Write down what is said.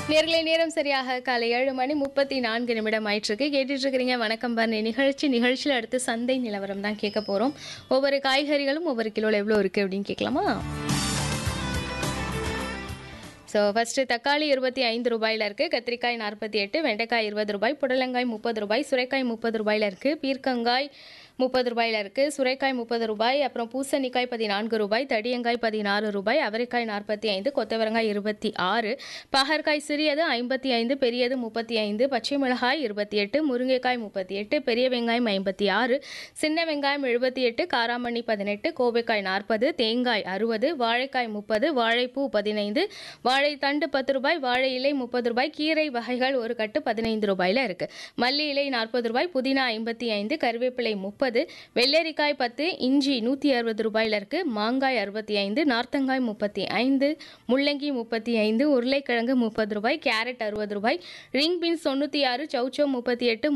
நேர்களை நேரம் சரியாக காலை ஏழு மணி முப்பத்தி நான்கு நிமிடம் ஆயிட்டிருக்கு கேட்டுட்டு இருக்கிறீங்க வணக்கம் பண்ணி நிகழ்ச்சி நிகழ்ச்சியில் அடுத்து சந்தை நிலவரம் தான் கேட்க போகிறோம் ஒவ்வொரு காய்கறிகளும் ஒவ்வொரு கிலோவில் எவ்வளோ இருக்குது அப்படின்னு கேட்கலாமா ஸோ ஃபஸ்ட்டு தக்காளி இருபத்தி ஐந்து ரூபாயில் இருக்குது கத்திரிக்காய் நாற்பத்தி எட்டு வெண்டைக்காய் இருபது ரூபாய் புடலங்காய் முப்பது ரூபாய் சுரைக்காய் முப்பது ரூபாயில் இருக்குது பீர்க்கங்காய் முப்பது ரூபாயில் இருக்குது சுரைக்காய் முப்பது ரூபாய் அப்புறம் பூசணிக்காய் பதினான்கு ரூபாய் தடியங்காய் பதினாறு ரூபாய் அவரைக்காய் நாற்பத்தி ஐந்து கொத்தவரங்காய் இருபத்தி ஆறு பாகற்காய் சிறியது ஐம்பத்தி ஐந்து பெரியது முப்பத்தி ஐந்து பச்சை மிளகாய் இருபத்தி எட்டு முருங்கைக்காய் முப்பத்தி எட்டு பெரிய வெங்காயம் ஐம்பத்தி ஆறு சின்ன வெங்காயம் எழுபத்தி எட்டு காராமணி பதினெட்டு கோவைக்காய் நாற்பது தேங்காய் அறுபது வாழைக்காய் முப்பது வாழைப்பூ பதினைந்து வாழைத்தண்டு பத்து ரூபாய் வாழை இலை முப்பது ரூபாய் கீரை வகைகள் ஒரு கட்டு பதினைந்து ரூபாயில் இருக்கு மல்லி இலை நாற்பது ரூபாய் புதினா ஐம்பத்தி ஐந்து கருவேப்பிலை முப்பது வெள்ளரிக்காய் பத்து இஞ்சி நூற்றி அறுபது ரூபாயில் இருக்கு மாங்காய் அறுபத்தி ஐந்து நார்த்தங்காய் முப்பத்தி ஐந்து முள்ளங்கி முப்பத்தி ஐந்து உருளைக்கிழங்கு முப்பது ரூபாய் கேரட் அறுபது ரூபாய் ரிங் பீன்ஸ் தொண்ணூற்றி ஆறு சௌச்சோ முப்பத்தி எட்டு